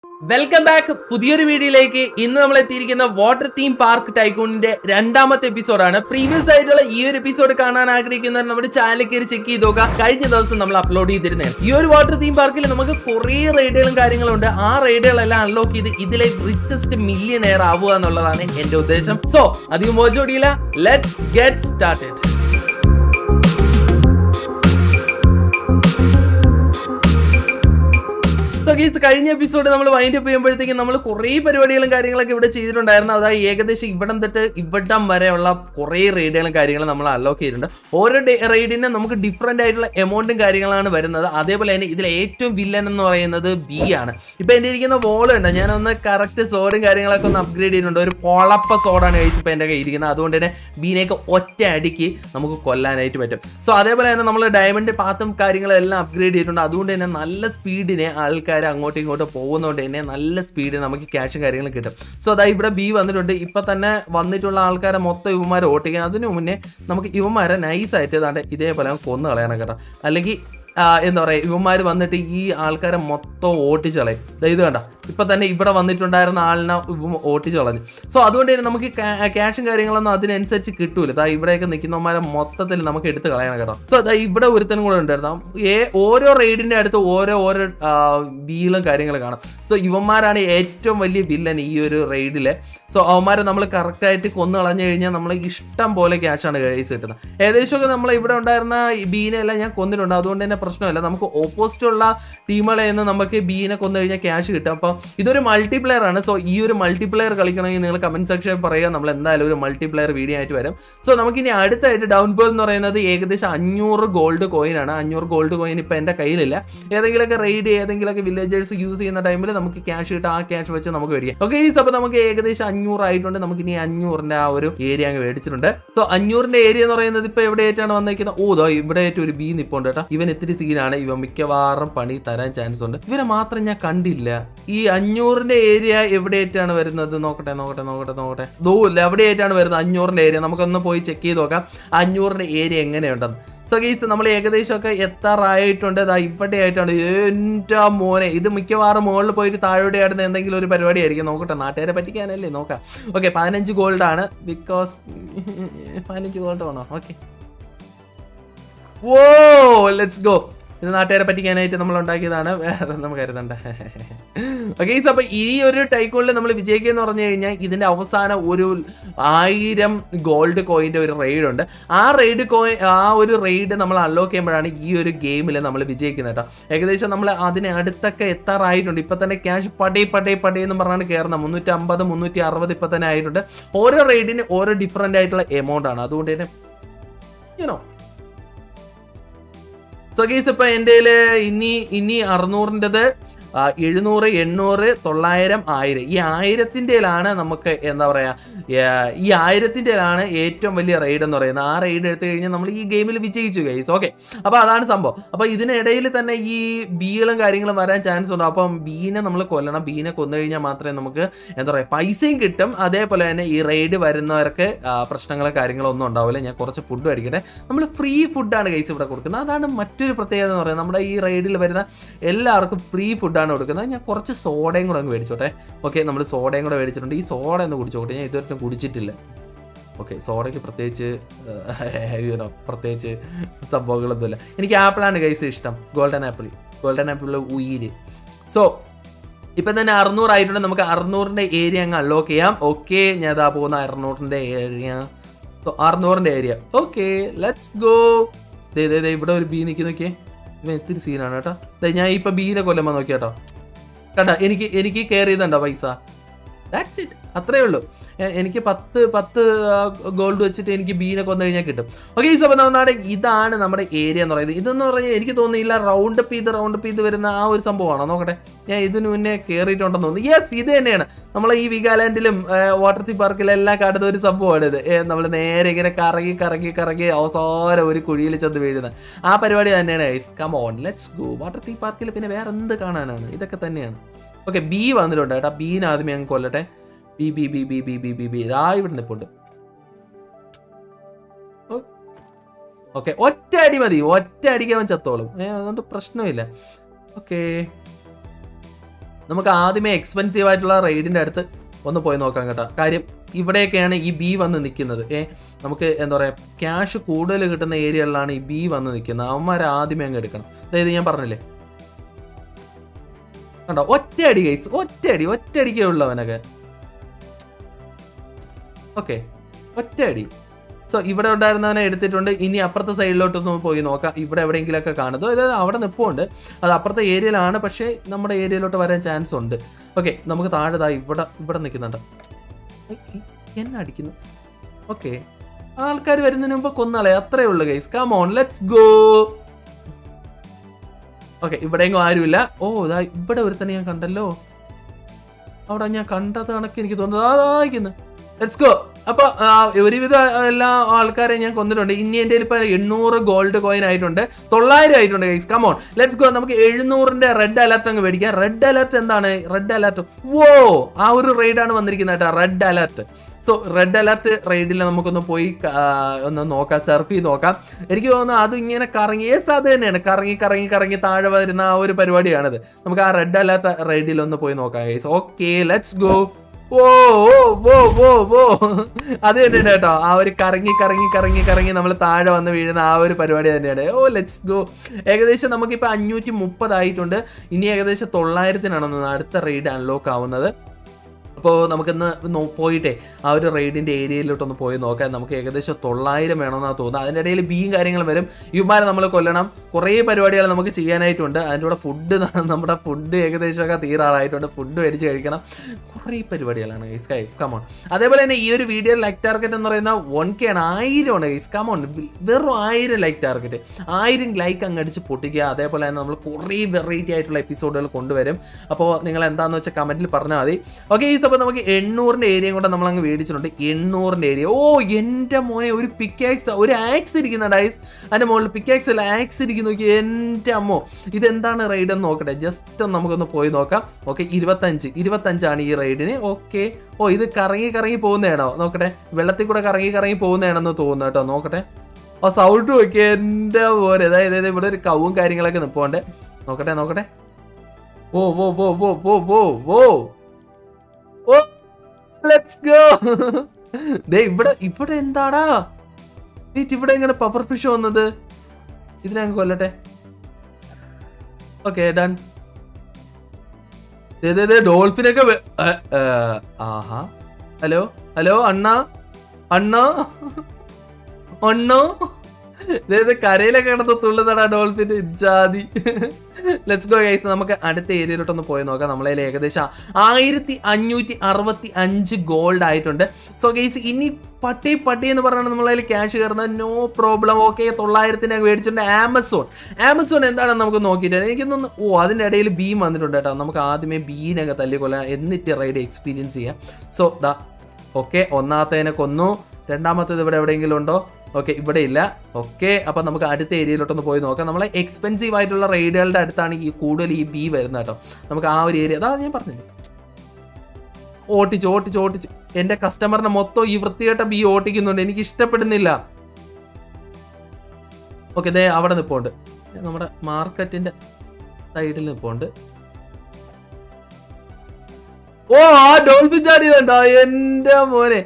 welcome back പുതിയൊരു വീഡിയോയിലേക്ക് ഇന്ന് നമ്മൾ എത്തിയിരിക്കുന്ന വാട്ടർ തീം പാർക്ക് ടൈക്കൂണിന്റെ രണ്ടാമത്തെ എപ്പിസോഡാണ് പ്രീവിയസ് ആയിട്ടുള്ള ഈ ഒരു എപ്പിസോഡ് കാണാൻ ആഗ്രഹിക്കുന്നവർ നമ്മുടെ ചാനലിൽ കയറി ചെക്ക് ചെയ്ത് നോക്കുക കഴിഞ്ഞ ദിവസം നമ്മൾ അപ്ലോഡ് ചെയ്തിരുന്നത് ഈ ഒരു വാട്ടർ തീം പാർക്കിൽ നമുക്ക് കുറേ റൈഡുകളും കാര്യങ്ങളും ഉണ്ട് ആ റൈഡുകളെല്ലാം അൺലോക്ക് ചെയ്ത് ഇതിലെ റിച്ചസ്റ്റ് മില്യൺ എയർ ആവുക എന്നുള്ളതാണ് എന്റെ ഉദ്ദേശം സോ അധികം മോചോടിയില്ല let's get started So guys, കഴിഞ്ഞ എപ്പിസോഡ് നമ്മൾ വൈൻഡ് അപ്പ് ചെയ്യുമ്പോഴത്തേക്കും നമ്മൾ കുറേ പരിപാടികളും കാര്യങ്ങളൊക്കെ ഇവിടെ ചെയ്തിട്ടുണ്ടായിരുന്നു അതായത് ഏകദേശം ഇവിടം തൊട്ട് ഇവിടം വരെയുള്ള കുറേ റൈഡുകളും കാര്യങ്ങളും നമ്മൾ അൺലോക്ക് ചെയ്തിട്ടുണ്ട് ഓരോ റൈഡിനും നമുക്ക് ഡിഫറെൻ്റ് ആയിട്ടുള്ള എമൗണ്ടും കാര്യങ്ങളാണ് വരുന്നത് അതേപോലെ തന്നെ ഇതിൽ ഏറ്റവും വില്ലൻ എന്ന് പറയുന്നത് ബി ആണ് ഇപ്പൊ എൻ്റെ ഇരിക്കുന്ന വോൾ ഉണ്ട് ഞാനൊന്ന് കറക്റ്റ് സോഡും കാര്യങ്ങളൊക്കെ ഒന്ന് അപ്ഗ്രേഡ് ചെയ്തിട്ടുണ്ട് ഒരു പൊളപ്പ സോഡാണ് കഴിച്ച് ഇപ്പൊ എൻ്റെ കയ്യിൽ ഇരിക്കുന്നത് അതുകൊണ്ട് തന്നെ ബീനെയൊക്കെ ഒറ്റ അടിക്ക് നമുക്ക് കൊല്ലാനായിട്ട് പറ്റും സോ അതേപോലെ തന്നെ നമ്മൾ ഡയമണ്ട് പാത്തും കാര്യങ്ങളും എല്ലാം അപ്ഗ്രേഡ് ചെയ്തിട്ടുണ്ട് അതുകൊണ്ട് തന്നെ നല്ല സ്പീഡിനെ ആൾക്കാർ അങ്ങോട്ടും ഇങ്ങോട്ടും പോകുന്നതുകൊണ്ട് തന്നെ നല്ല സ്പീഡിൽ നമുക്ക് ക്യാഷും കാര്യങ്ങളും കിട്ടും സോ അതാ ഇവിടെ ബി വന്നിട്ടുണ്ട് ഇപ്പൊ തന്നെ വന്നിട്ടുള്ള ആൾക്കാരെ മൊത്തം ഇവന്മാരെ ഓട്ടിക്കുക അതിനു മുന്നേ നമുക്ക് ഇവന്മാരെ നൈസായിട്ട് ഏതാണ്ട് ഇതേപോലെ അങ്ങ് കൊന്നു കളയണം കേട്ടോ അല്ലെങ്കിൽ ആ, എന്താ പറയുക ഇവന്മാർ വന്നിട്ട് ഈ ആൾക്കാരെ മൊത്തം ഓട്ടിച്ച് കളയും ദാ ഇത് കണ്ട ഇപ്പൊ തന്നെ ഇവിടെ വന്നിട്ടുണ്ടായിരുന്ന ആളിനെ ഇവ ഓട്ടിച്ച് കളഞ്ഞു സോ അതുകൊണ്ട് തന്നെ നമുക്ക് ക്യാഷും കാര്യങ്ങളൊന്നും അതിനനുസരിച്ച് കിട്ടൂല ദാ ഇവിടെയൊക്കെ നിൽക്കുന്നവന്മാരെ മൊത്തത്തിൽ നമുക്ക് എടുത്ത് കളയണം കേട്ടോ സോ ദാ ഇവിടെ ഒരുത്തനും കൂടെ ഉണ്ടായിരുന്നു ഏ ഓരോ റെയ്ഡിന്റെ അടുത്ത് ഓരോ ഓരോ വീലും കാര്യങ്ങൾ കാണാം സോ ഇവന്മാരാണ് ഏറ്റവും വലിയ വില്ലൻ ഈ ഒരു റെയ്ഡിലെ സോ അവന്മാരെ നമ്മൾ കറക്റ്റായിട്ട് കൊന്നു കളഞ്ഞു കഴിഞ്ഞാൽ നമ്മൾ ഇഷ്ടം പോലെ ക്യാഷാണ് കേസ് കിട്ടുന്നത് ഏകദേശമൊക്കെ നമ്മൾ ഇവിടെ ഉണ്ടായിരുന്ന ഈ ബീനെ എല്ലാം ഞാൻ കൊന്നിട്ടുണ്ട് അതുകൊണ്ട് തന്നെ പ്രശ്നമില്ല നമുക്ക് ഓപ്പോസിറ്റ് ഉള്ള ടീമുകളെ നിന്ന് നമുക്ക് ബീനെ കൊന്നു കഴിഞ്ഞാൽ ക്യാഷ് കിട്ടും അപ്പോൾ ഇതൊരു മൾട്ടിപ്ലെയർ ആണ് സോ ഈ ഒരു മൾട്ടിപ്ലെയർ കളിക്കണമെങ്കിൽ നിങ്ങൾ കമന്റ് സെക്ഷനിൽ പറയുക നമ്മൾ എന്തായാലും ഒരു മൾട്ടിപ്ലെയർ വീഡിയോ ആയിട്ട് വരും സോ നമുക്കിനി അടുത്തായിട്ട് ഡൗൺ ബോൾ എന്ന് പറയുന്നത് ഏകദേശം അഞ്ഞൂറ് ഗോൾഡ് കോയിൻ ആണ് അഞ്ഞൂറ് ഗോൾഡ് കോയിൻ ഇപ്പം എൻ്റെ കയ്യിലില്ല ഏതെങ്കിലുമൊക്കെ റെയ്ഡ് ഏതെങ്കിലുമൊക്കെ വില്ലേജേഴ്സ് യൂസ് ചെയ്യുന്ന ടൈമിൽ നമുക്ക് ക്യാഷ് കിട്ടും ആ ക്യാഷ് വെച്ച് നമുക്ക് മേടിക്കാം ഓക്കെ ഈ അപ്പോൾ നമുക്ക് ഏകദേശം അഞ്ഞൂറ് ആയിട്ടുണ്ട് നമുക്ക് ഇനി അഞ്ഞൂറിന്റെ ആ ഒരു ഏരിയ അങ്ങ് മേടിച്ചിട്ടുണ്ട് സോ അഞ്ഞൂറിന്റെ ഏരിയ എന്ന് പറയുന്നത് ഇപ്പൊ എവിടെയായിട്ടാണ് വന്നേക്കുന്നത് ഓ ദോ ഇവിടെ ആയിട്ട് ഒരു ബി നിപ്പുണ്ട് കേട്ടോ ഇവൻ ഇത്തിരി സീനാണ് ഇവൻ മിക്കവാറും പണി തരാൻ ചാൻസ് ഉണ്ട് ഇവനെ മാത്രം ഞാൻ കണ്ടില്ല ഈ അഞ്ഞൂറിന്റെ ഏരിയ എവിടെയായിട്ടാണ് വരുന്നത് നോക്കട്ടെ നോക്കട്ടെ നോക്കട്ടെ നോക്കട്ടെ ദൂല്ല എവിടെയായിട്ടാണ് വരുന്നത് അഞ്ഞൂറിന്റെ ഏരിയ നമുക്കൊന്ന് പോയി ചെക്ക് ചെയ്ത് നോക്കാം അഞ്ഞൂറിന്റെ ഏരിയ എങ്ങനെയുണ്ടെന്ന് സോ ഗീസ് നമ്മൾ ഏകദേശമൊക്കെ എത്താറായിട്ടുണ്ട് ദാ ഇവിടെ ആയിട്ടാണ് എൻ്റെ മോനെ ഇത് മിക്കവാറും മുകളിൽ പോയിട്ട് താഴോട്ട് ആടുന്ന എന്തെങ്കിലും ഒരു പരിപാടി ആയിരിക്കും നോക്കട്ടെ നാട്ടുകാരെ പറ്റിക്കാനല്ലേ നോക്കാം ഓക്കെ പതിനഞ്ച് ഗോൾഡ് ആണ് ബിക്കോസ് പതിനഞ്ച് ഗോൾഡ് വേണോ ഓക്കെ ഓ ലെറ്റ്സ് ഗോ ഇത് നാട്ടുകാരെ പറ്റിക്കാനായിട്ട് നമ്മൾ ഉണ്ടാക്കിയതാണ് വേറെ ഒന്നും കരുതണ്ട ഓക്കെ അപ്പൊ ഈ ഒരു ടൈക്കോളിൽ നമ്മൾ വിജയിക്കുക എന്ന് പറഞ്ഞു കഴിഞ്ഞാൽ ഇതിന്റെ അവസാനം ഒരു ആയിരം ഗോൾഡ് കോയിന്റെ ഒരു റെയ്ഡ് ഉണ്ട് ആ റെയ്ഡ് കോയിൻ ആ ഒരു റെയ്ഡ് നമ്മൾ അൺലോക്ക് ചെയ്യുമ്പോഴാണ് ഈ ഒരു ഗെയിമിൽ നമ്മൾ വിജയിക്കുന്നത് കേട്ടോ ഏകദേശം നമ്മൾ അതിന് അടുത്തൊക്കെ എത്താറായിട്ടുണ്ട് ഇപ്പൊ തന്നെ ക്യാഷ് പടേ പടേ പടേ എന്ന് പറഞ്ഞാണ് കയറുന്നത് മുന്നൂറ്റി അമ്പത് മുന്നൂറ്റി അറുപത് ഇപ്പൊ തന്നെ ആയിട്ടുണ്ട് ഓരോ റെയ്ഡിന് ഓരോ ഡിഫറെന്റ് ആയിട്ടുള്ള എമൗണ്ട് ആണ് അതുകൊണ്ട് തന്നെ യുനോ സോ ഗീസ് ഇപ്പൊ എൻ്റെ ഇനി ഇനി അറുന്നൂറിൻ്റെത് എഴുന്നൂറ് എണ്ണൂറ് തൊള്ളായിരം ആയിരം ഈ ആയിരത്തിൻ്റെയിലാണ് നമുക്ക് എന്താ പറയുക ഈ ആയിരത്തിൻ്റെയിലാണ് ഏറ്റവും വലിയ റൈഡ് എന്ന് പറയുന്നത് ആ റൈഡ് എടുത്തു കഴിഞ്ഞാൽ നമ്മൾ ഈ ഗെയിമിൽ വിജയിച്ചു ഗൈസ് ഓക്കെ അപ്പോൾ അതാണ് സംഭവം അപ്പോൾ ഇതിനിടയിൽ തന്നെ ഈ ബീകളും കാര്യങ്ങളും വരാൻ ചാൻസ് ഉണ്ട് അപ്പം ബീനെ നമ്മൾ കൊല്ലണം ബീനെ കൊന്നു കഴിഞ്ഞാൽ മാത്രമേ നമുക്ക് എന്താ പറയുക പൈസയും കിട്ടും അതേപോലെ തന്നെ ഈ റൈഡ് വരുന്നവർക്ക് ആ, പ്രശ്നങ്ങളോ കാര്യങ്ങളോ ഒന്നും ഉണ്ടാവില്ല ഞാൻ കുറച്ച് ഫുഡ് മേടിക്കട്ടെ നമ്മൾ ഫ്രീ ഫുഡാണ് കൈസ് ഇവിടെ കൊടുക്കുന്നത് അതാണ് മറ്റൊരു പ്രത്യേകത എന്ന് പറയുന്നത് നമ്മുടെ ഈ റൈഡിൽ വരുന്ന എല്ലാവർക്കും ഫ്രീ ഫുഡാണ് കൊടുക്കുന്നത് ഞാൻ കുറച്ച് സോഡയും കൂടെ അങ്ങ് മേടിച്ചോട്ടെ ഓക്കെ നമ്മൾ സോഡയും കൂടെ മേടിച്ചിട്ടുണ്ട് ഈ സോഡ ഒന്ന് കുടിച്ചോട്ടെ ഞാൻ ഇതുവരെ കുടിച്ചിട്ടില്ല ഓക്കെ സോഡയ്ക്ക് പ്രത്യേകിച്ച് യുനോ പ്രത്യേകിച്ച് സംഭവങ്ങളൊന്നുമില്ല എനിക്ക് ആപ്പിളാണ് കൈസ് ഇഷ്ടം ഗോൾഡൻ ആപ്പിൾ ഗോൾഡൻ ആപ്പിൾ ഉയിര് സോ ഇപ്പം തന്നെ അറുന്നൂറായിട്ടുണ്ട് നമുക്ക് അറുന്നൂറിൻ്റെ ഏരിയ അങ്ങ് അൺലോക്ക് ചെയ്യാം ഓക്കെ ഞാൻ ഇതാ പോകുന്ന അറുന്നൂറിൻ്റെ ഏരിയ അറുന്നൂറിൻ്റെ ഏരിയ ഓക്കെ ലെറ്റ്സ് ഗോ ദേ ദേ ദേ ഇവിടെ ഒരു ബി നിൽക്കി നോക്കിയേ ഇവൻ എത്തിരി സീനാണ് കേട്ടോ ദേ ഞാൻ ഇപ്പം ബീനെ കൊല്ലുമ്പോൾ നോക്കിയ കേട്ടോ കേട്ടോ എനിക്ക് എനിക്ക് കെയർ ചെയ്തുണ്ടോ പൈസ ദാറ്റ്സ് ഇറ്റ് അത്രേ ഉള്ളൂ എ- എനിക്ക് പത്ത് പത്ത് ഗോൾഡ് വെച്ചിട്ട് എനിക്ക് ബീനെ കൊന്നു കഴിഞ്ഞാൽ കിട്ടും ഓക്കെ ഈ സമയം നമ്മുടെ ഇതാണ് നമ്മുടെ ഏരിയ എന്ന് പറയുന്നത് ഇതെന്ന് പറഞ്ഞാൽ എനിക്ക് തോന്നുന്നില്ല റൗണ്ട് അപ്പ് ചെയ്ത് റൗണ്ട് അപ്പ് ചെയ്ത് വരുന്ന ആ ഒരു സംഭവമാണോ നോക്കട്ടെ ഞാൻ ഇതിനു മുന്നേ കയറിയിട്ടുണ്ടെന്ന് തോന്നുന്നു യെസ് ഇത് തന്നെയാണ് നമ്മളെ ഈ വിഗാലാൻഡിലും വാട്ടർ തീ പാർക്കിലും എല്ലാം കാണുന്ന ഒരു സംഭവമാണ് ഇത് നമ്മൾ നേരെ ഇങ്ങനെ കറങ്ങി കറങ്ങി കറങ്ങി അവസാനം ഒരു കുഴിയിൽ ചെന്ന് വീഴുന്നത് ആ പരിപാടി തന്നെയാണ് guys come on let's go water theme പാർക്കിൽ പിന്നെ വേറെ എന്ത് കാണാനാണ് ഇതൊക്കെ തന്നെയാണ് ഓക്കെ ബി വന്നിട്ടുണ്ട് കേട്ടോ ബീനെ ആദ്യമേ അങ്ങ് കൊല്ലട്ടെ bee bee bee bee bee bee bee bee ഇതാ ഇവിടെ നിൽപ്പുണ്ട് ഓക്കെ ഒറ്റ അടി മതി ഒറ്റ അടിക്ക് അവൻ ചത്തോളും ഏ അതുകൊണ്ട് പ്രശ്നമില്ല ഓക്കെ നമുക്ക് ആദ്യമേ എക്സ്പെൻസീവ് ആയിട്ടുള്ള റൈഡിന്റെ അടുത്ത് ഒന്ന് പോയി നോക്കാം കേട്ടോ കാര്യം ഇവിടെയൊക്കെയാണ് ഈ ബി വന്ന് നിൽക്കുന്നത് ഏ നമുക്ക് എന്താ പറയുക ക്യാഷ് കൂടുതൽ കിട്ടുന്ന ഏരിയകളിലാണ് ഈ ബി വന്ന് നിൽക്കുന്നത് അവന്മാരെ ആദ്യമേ അങ്ങ് എടുക്കണം അതായത് ഞാൻ പറഞ്ഞില്ലേ കണ്ടോ ഒറ്റയടി ഗൈസ് ഒറ്റയടി ഒറ്റയടിക്കേ ഉള്ളവനൊക്കെ ഓക്കെ ഒറ്റയടി സോ ഇവിടെ ഉണ്ടായിരുന്നവനെ എടുത്തിട്ടുണ്ട് ഇനി അപ്പുറത്തെ സൈഡിലോട്ടൊന്ന് പോയി നോക്കാം ഇവിടെ എവിടെയെങ്കിലുമൊക്കെ കാണുന്നത് അതായത് അവിടെ നിൽപ്പുണ്ട് അത് അപ്പുറത്തെ ഏരിയയിലാണ് പക്ഷേ നമ്മുടെ ഏരിയയിലോട്ട് വരാൻ ചാൻസ് ഉണ്ട് ഓക്കെ നമുക്ക് താഴെ ദാ ഇവിടെ ഇവിടെ നിൽക്കുന്നുണ്ട് ഏയ്, ഈ എന്നെ അടിക്കുന്നു ഓക്കെ ആൾക്കാർ വരുന്നതിന് മുമ്പ് കൊന്നാളെ അത്രേ ഉള്ളൂ guys come on let's go okay ഇവിടെയെങ്കിലും ആരുമില്ല ഓ ഇതാ ഇവിടെ ഒരുത്തനെ ഞാൻ കണ്ടല്ലോ അവിടെ ഞാൻ കണ്ടത് കണക്ക് എനിക്ക് തോന്നുന്നത് അതായിരിക്കുന്നു ലെറ്റ്സ് ഗോ അപ്പൊ ആ, ഒരുവിധ എല്ലാ ആൾക്കാരെയും ഞാൻ കൊന്നിട്ടുണ്ട് ഇനി എൻ്റെ ഇപ്പൊ എണ്ണൂറ് ഗോൾഡ് കോയിൻ ആയിട്ടുണ്ട് തൊള്ളായിരം ആയിട്ടുണ്ട് ഗൈസ് കമോൺ ലെറ്റ്സ് ഗോ നമുക്ക് എഴുന്നൂറിന്റെ റെഡ് അലർട്ട് അങ്ങ് മേടിക്കാം റെഡ് അലർട്ട് എന്താണ് റെഡ് അലർട്ട് വോ ആ ഒരു റെയ്ഡാണ് വന്നിരിക്കുന്നത് കേട്ടോ red alert so red alert റെയ്ഡിൽ നമുക്കൊന്ന് പോയി ആ, ഒന്ന് നോക്കാം സർഫ് ചെയ്ത് നോക്കാം എനിക്ക് തോന്നുന്നു അത് ഇങ്ങനെ കറങ്ങി യെസ് അത് തന്നെയാണ് കറങ്ങി കറങ്ങി കറങ്ങി താഴെ വരുന്ന ആ ഒരു പരിപാടിയാണത് നമുക്ക് ആ റെഡ് അലർട്ട് റെയ്ഡിൽ ഒന്ന് പോയി നോക്കാം ഗൈസ് ഓക്കെ ലെറ്റ്സ് ഗോ ഓ ഓ ഓ ഓ ഓ അത് തന്നെയാണ് കേട്ടോ ആ ഒരു കറങ്ങി കറങ്ങി കറങ്ങി കറങ്ങി നമ്മൾ താഴെ വന്ന് വീഴുന്ന ആ ഒരു പരിപാടി തന്നെയാണ് ഓ ലെറ്റ്സ് ഗോ ഏകദേശം നമുക്കിപ്പോൾ അഞ്ഞൂറ്റി മുപ്പതായിട്ടുണ്ട് ഇനി ഏകദേശം തൊള്ളായിരത്തിനാണ് അടുത്ത റെയ്ഡ് അൺലോക്ക് ആവുന്നത് അപ്പോൾ നമുക്കിന്ന് നോ- പോയിട്ടേ ആ ഒരു റെയ്ഡിൻ്റെ ഏരിയയിലോട്ടൊന്ന് പോയി നോക്കാം നമുക്ക് ഏകദേശം തൊള്ളായിരം വേണമെന്നാണ് തോന്നുന്നത് അതിൻ്റെ ഇടയിൽ ബീയും കാര്യങ്ങളും വരും ഇവന്മാരെ നമ്മൾ കൊല്ലണം കുറേ പരിപാടികൾ നമുക്ക് ചെയ്യാനായിട്ടുണ്ട് അതിൻ്റെ കൂടെ ഫുഡ് നമ്മുടെ ഫുഡ് ഏകദേശമൊക്കെ തീരാറായിട്ടുണ്ട് ഫുഡ് മേടിച്ച് കഴിക്കണം കുറേ പരിപാടികളാണ് ഗൈസ് കൈ കമോൺ അതേപോലെ തന്നെ ഈ ഒരു വീഡിയോ ലൈക്ക് ടാർഗറ്റ് എന്ന് പറയുന്ന വൺ കെ ആണ് ആയിരമാണ് ഗൈസ് കമോൺ വെറും ആയിരം ലൈക്ക് ടാർഗറ്റ് ആയിരം ലൈക്ക് അങ്ങ് അടിച്ച് പൊട്ടിക്കുക അതേപോലെ തന്നെ നമ്മൾ കുറേ വെറൈറ്റി ആയിട്ടുള്ള എപ്പിസോഡുകൾ കൊണ്ടുവരും അപ്പോൾ നിങ്ങൾ എന്താണെന്ന് വെച്ചാൽ കമൻറ്റിൽ പറഞ്ഞാൽ മതി ഓക്കെ ഈ അപ്പോൾ നമുക്ക് എണ്ണൂറിൻ്റെ ഏരിയയും കൂടെ നമ്മൾ അങ്ങ് മേടിച്ചിട്ടുണ്ട് എണ്ണൂറിൻ്റെ ഏരിയ ഓ എൻ്റെ മോനെ ഒരു പിക്കാക്സ് ഒരു ആക്സ് ഇരിക്കുന്നുണ്ട് ഐസ് അതിൻ്റെ മുകളിൽ പിക്കാക്സ് അല്ല ആക്സ് ഇരിക്കുന്നു നോക്കി എൻ്റെ അമ്മോ ഇതെന്താണ് റൈഡ് എന്ന് നോക്കട്ടെ ജസ്റ്റ് ഒന്ന് നമുക്കൊന്ന് പോയി നോക്കാം ഓക്കെ ഇരുപത്തഞ്ച് ഇരുപത്തഞ്ചാണ് ഈ റൈഡിന് ഓക്കെ ഓ ഇത് കറങ്ങി കറങ്ങി പോകുന്നതാണോ നോക്കട്ടെ വെള്ളത്തിൽ കൂടെ കറങ്ങി കറങ്ങി പോകുന്നതാണെന്ന് തോന്നുന്നു കേട്ടോ നോക്കട്ടെ ഓ സൗണ്ട് നോക്കി എൻ്റെ പോലെ അതായത് ഇത് ഇവിടെ ഒരു കവും കാര്യങ്ങളൊക്കെ നിൽപ്പുണ്ട് നോക്കട്ടെ നോക്കട്ടെ ഓ ഓ ഓ ഓ ഓ ഓ ഓ ഓ ലെറ്റ്സ് ഗോ ദേ ഇവിടെ ഇവിടെ എന്താടാ വെയിറ്റ് ഇവിടെ എങ്ങനെ പവർ ഫിഷ് വന്നത് ഇതിനെ അങ്ങ് കൊല്ലട്ടെ ഓക്കെ ഡൺ ഡോൾഫിനൊക്കെ വെ- ഏ, ഏ, ആഹാ ഹലോ ഹലോ അണ്ണ അണ്ണ അണ്ണോ ഇതേത് കരയിലൊക്കെ കിടന്ന് തുള്ളുന്നടാ ഡോൾഫിൻ ജാതി ലെറ്റ്സ് ഗോ ഗൈസ് നമുക്ക് അടുത്ത ഏരിയയിലോട്ടൊന്ന് പോയി നോക്കാം നമ്മളെ ഏകദേശം ആയിരത്തി അഞ്ഞൂറ്റി അറുപത്തി അഞ്ച് ഗോൾഡ് ആയിട്ടുണ്ട് സോ ഗൈസ് ഇനി പട്ടി പട്ടി എന്ന് പറഞ്ഞാൽ നമ്മളതിൽ ക്യാഷ് കയറുന്നത് നോ പ്രോബ്ലം ഓക്കെ തൊള്ളായിരത്തിന് മേടിച്ചിട്ടുണ്ട് ആമസോൺ ആമസോൺ എന്താണെന്ന് നമുക്ക് നോക്കിയിട്ട് എനിക്കൊന്ന് ഓ അതിൻ്റെ ഇടയിൽ ബീം വന്നിട്ടുണ്ട് കേട്ടോ നമുക്ക് ആദ്യമേ ബീനൊക്കെ തല്ലിക്കൊള്ളാം എന്നിട്ട് റൈഡ് എക്സ്പീരിയൻസ് ചെയ്യാം സോ ദാ ഓക്കെ ഒന്നാമത്തേനെ കൊന്നു രണ്ടാമത്തേത് ഇവിടെ എവിടെയെങ്കിലും ഉണ്ടോ ഓക്കെ ഇവിടെ ഇല്ല ഓക്കെ അപ്പൊ നമുക്ക് അടുത്ത ഏരിയയിലോട്ടൊന്ന് പോയി നോക്കാം നമ്മളെ എക്സ്പെൻസീവ് ആയിട്ടുള്ള റൈഡുകളുടെ അടുത്താണ് ഈ കൂടുതൽ ഈ ബി വരുന്നത് കേട്ടോ നമുക്ക് ആ ഒരു ഏരിയ അതാ ഞാൻ പറഞ്ഞില്ലേ ഓട്ടിച്ച് ഓട്ടിച്ച് ഓട്ടിച്ച് എന്റെ കസ്റ്റമറിനെ മൊത്തം ഈ വൃത്തികെട്ട ബി ഓട്ടിക്കുന്നുണ്ട് എനിക്ക് ഇഷ്ടപ്പെടുന്നില്ല ഓക്കെ ദേ അവിടെ നിൽപ്പുണ്ട് നമ്മുടെ മാർക്കറ്റിന്റെ സൈഡിൽ നിൽപ്പുണ്ട് ഓ ആ ഡോൾഫിൻ ചാടിയതുണ്ടോ എന്റെ മോനെ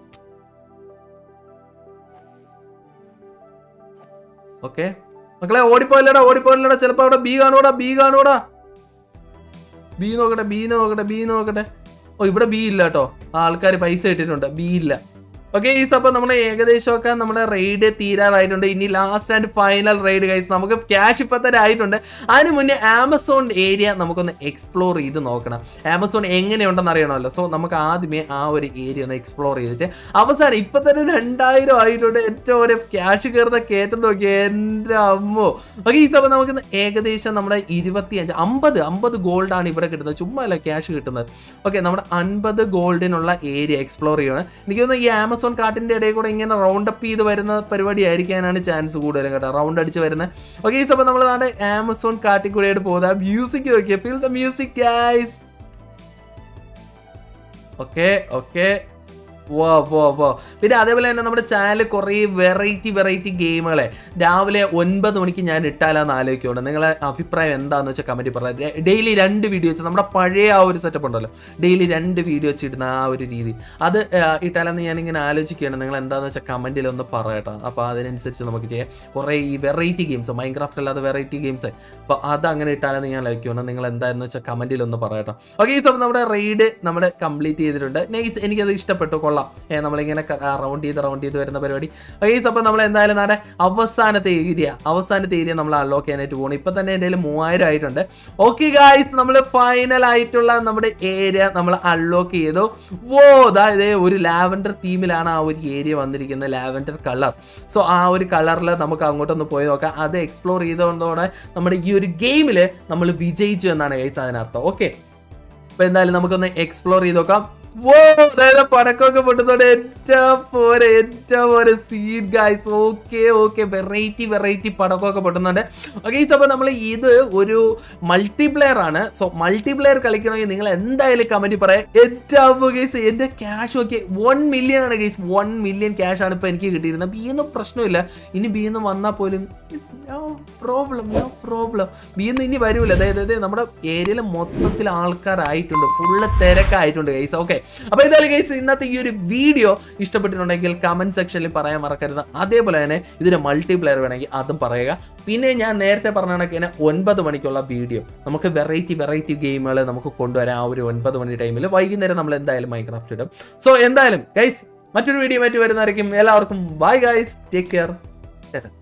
ഓക്കെ മക്കളെ ഓടിപ്പോയില്ലടാ ഓടിപ്പോയില്ലടാ ചിലപ്പോ അവിടെ ബി കാണൂടാ ബി കാണൂടാ ബി നോക്കട്ടെ ബി നോക്കട്ടെ ബി നോക്കട്ടെ ഓ ഇവിടെ ബി ഇല്ല കേട്ടോ ആൾക്കാർ പൈസ ഇട്ടിട്ടുണ്ട് ബി ഇല്ല ഓക്കെ ഈ അപ്പൊ നമ്മുടെ ഏകദേശമൊക്കെ നമ്മുടെ റെയ്ഡ് തീരാറായിട്ടുണ്ട് ഇനി last and final raid guys നമുക്ക് ക്യാഷ് ഇപ്പൊ തന്നെ ആയിട്ടുണ്ട് അതിന് മുന്നേ ആമസോൺ ഏരിയ നമുക്കൊന്ന് എക്സ്പ്ലോർ ചെയ്ത് നോക്കണം ആമസോൺ എങ്ങനെയുണ്ടെന്ന് അറിയണമല്ലോ സോ നമുക്ക് ആദ്യമേ ആ ഒരു ഏരിയ ഒന്ന് എക്സ്പ്ലോർ ചെയ്തിട്ട് അവസാനം ഇപ്പൊ തന്നെ രണ്ടായിരം ആയിട്ടുണ്ട് ഏറ്റവും ഒരു ക്യാഷ് കയറുന്ന കയറ്റം നോക്കി എൻ്റെ അമ്മോ ഓക്കെ ഈ സമയം നമുക്ക് ഏകദേശം നമ്മുടെ ഇരുപത്തി അഞ്ച് അമ്പത് അമ്പത് ഗോൾഡ് ആണ് ഇവിടെ കിട്ടുന്നത് ചുമ്മാ അല്ല ക്യാഷ് കിട്ടുന്നത് ഓക്കെ നമ്മുടെ അൻപത് ഗോൾഡിനുള്ള ഏരിയ എക്സ്പ്ലോർ ചെയ്യണം എനിക്ക് തോന്നുന്നു ഈ ആമസോൺ കാട്ടിന്റെ ഇടയിൽ കൂടെ ഇങ്ങനെ റൗണ്ട് അപ്പ് ചെയ്ത് വരുന്ന പരിപാടി ആയിരിക്കാനാണ് ചാൻസ് കൂടുതലും കേട്ടോ റൗണ്ട് അടിച്ച് വരുന്നത് ഓക്കെ ഈ സമയം നമ്മൾ നാളെ ആമസോൺ കാട്ടിൽ കൂടെ പോകുന്നത് മ്യൂസിക് നോക്കിയ feel the music guys okay okay പോ പോ പോ പിന്നെ അതേപോലെ തന്നെ നമ്മുടെ ചാനൽ കുറേ വെറൈറ്റി വെറൈറ്റി ഗെയിമുകളെ രാവിലെ ഒൻപത് മണിക്ക് ഞാൻ ഇട്ടാലാന്ന് ആലോചിക്കുന്നുണ്ട് നിങ്ങളെ അഭിപ്രായം എന്താന്ന് വെച്ചാൽ കമൻറ്റ് പറയാം ഡെയിലി രണ്ട് വീഡിയോ വെച്ച് നമ്മുടെ പഴയ ആ ഒരു സെറ്റപ്പ് ഉണ്ടല്ലോ ഡെയിലി രണ്ട് വീഡിയോ വെച്ച് ഇടുന്ന ആ ഒരു രീതി അത് ആ, ഇട്ടാലെന്ന് ഞാനിങ്ങനെ ആലോചിക്കുകയാണ് നിങ്ങൾ എന്താണെന്ന് വെച്ചാൽ കമൻറ്റിൽ ഒന്ന് പറയട്ടോ അപ്പോൾ അതിനനുസരിച്ച് നമുക്ക് ചെയ്യാം കുറേ ഈ വെറൈറ്റി ഗെയിംസ് മൈൻക്രാഫ്റ്റ് അല്ലാതെ വെറൈറ്റി ഗെയിംസ് അപ്പോൾ അത് അങ്ങനെ ഇട്ടാലെന്ന് ഞാൻ ലൈക്കുന്നുണ്ട് നിങ്ങൾ എന്താണെന്ന് വെച്ചാൽ കമൻറ്റിൽ ഒന്ന് പറയട്ടോ ഓക്കെ ഈ സമയം നമ്മുടെ റെയ്ഡ് നമ്മൾ കംപ്ലീറ്റ് ചെയ്തിട്ടുണ്ട് നൈസ് എനിക്കത് ഇഷ്ടപ്പെട്ടു കൊള്ളാം ഏ, നമ്മളിങ്ങനെ റൗണ്ട് ചെയ്ത് റൗണ്ട് ചെയ്ത് വരുന്ന പരിപാടി ഓക്കെ അപ്പോൾ നമ്മൾ എന്തായാലും നാടെ അവസാനത്തെ ഏരിയ അവസാനത്തെ ഏരിയ നമ്മൾ അൺലോക്ക് ചെയ്യാനായിട്ട് പോകണം ഇപ്പം തന്നെ എൻ്റെ കയ്യിൽ മൂവായിരം ആയിട്ടുണ്ട് ഓക്കെ ഗായ്സ് നമ്മൾ ഫൈനൽ ആയിട്ടുള്ള നമ്മുടെ ഏരിയ നമ്മൾ അൺലോക്ക് ചെയ്തു വോ അതായത് ഒരു ലാവൻഡർ തീമിലാണ് ആ ഒരു ഏരിയ വന്നിരിക്കുന്നത് ലാവൻഡർ കളർ സോ ആ ഒരു കളറിൽ നമുക്ക് അങ്ങോട്ടൊന്ന് പോയി നോക്കാം അത് എക്സ്പ്ലോർ ചെയ്തുകൊണ്ടോടെ നമ്മുടെ ഈ ഒരു ഗെയിമിൽ നമ്മൾ വിജയിച്ചു എന്നാണ് ഗൈസ് അതിനർത്ഥം ഓക്കെ അപ്പൊ എന്തായാലും നമുക്കൊന്ന് എക്സ്പ്ലോർ ചെയ്ത് നോക്കാം വോ അതായത് പടക്കമൊക്കെ പൊട്ടുന്നോണ്ട് ഏറ്റവും പോരെ ഏറ്റവും പോരെ scene guys okay okay variety variety പടക്കമൊക്കെ പൊട്ടുന്നുണ്ട് ഓക്കെ അപ്പോൾ നമ്മൾ ഇത് ഒരു മൾട്ടിപ്ലെയർ ആണ് സോ മൾട്ടിപ്ലെയർ കളിക്കണമെങ്കിൽ നിങ്ങൾ എന്തായാലും കമന്റ് പറയാം ഏറ്റവും ഗൈസ് എൻ്റെ ക്യാഷ് ഒക്കെ വൺ മില്യൺ ആണ് ഗൈസ് വൺ മില്യൺ ക്യാഷ് ആണ് ഇപ്പോൾ എനിക്ക് കിട്ടിയിരുന്നത് ബിയൊന്നും പ്രശ്നമില്ല ഇനി ബിന്ന് വന്നാൽ പോലും നോ പ്രോബ്ലം നോ പ്രോബ്ലം ബിന്ന് ഇനി വരൂല അതായത് ഇത് നമ്മുടെ ഏരിയയിൽ മൊത്തത്തിൽ ആൾക്കാരായിട്ടുണ്ട് ഫുള്ള് തിരക്കായിട്ടുണ്ട് ഗൈസ് ഓക്കെ അപ്പോൾ എന്തായാലും ഗൈസ് ഇന്നത്തെ ഈ ഒരു വീഡിയോ ഇഷ്ടപ്പെട്ടിട്ടുണ്ടെങ്കിൽ കമന്റ് സെക്ഷനിൽ പറയാൻ മറക്കരുത് അതേപോലെ തന്നെ ഇതിന് മൾട്ടിപ്ലെയർ വേണമെങ്കിൽ അതും പറയുക പിന്നെ ഞാൻ നേരത്തെ പറഞ്ഞ കണക്ക് തന്നെ ഒൻപത് മണിക്കുള്ള വീഡിയോ നമുക്ക് വെറൈറ്റി വെറൈറ്റി ഗെയിമുകൾ നമുക്ക് കൊണ്ടുവരാം ആ ഒരു ഒൻപത് മണി ടൈമിൽ വൈകുന്നേരം നമ്മൾ എന്തായാലും മൈക്രാഫ്റ്റ് ഇടും സോ എന്തായാലും ഗൈസ് മറ്റൊരു വീഡിയോ ആയിട്ട് വരുന്നതായിരിക്കും എല്ലാവർക്കും ബൈ ഗൈസ് ടേക്ക് കെയർ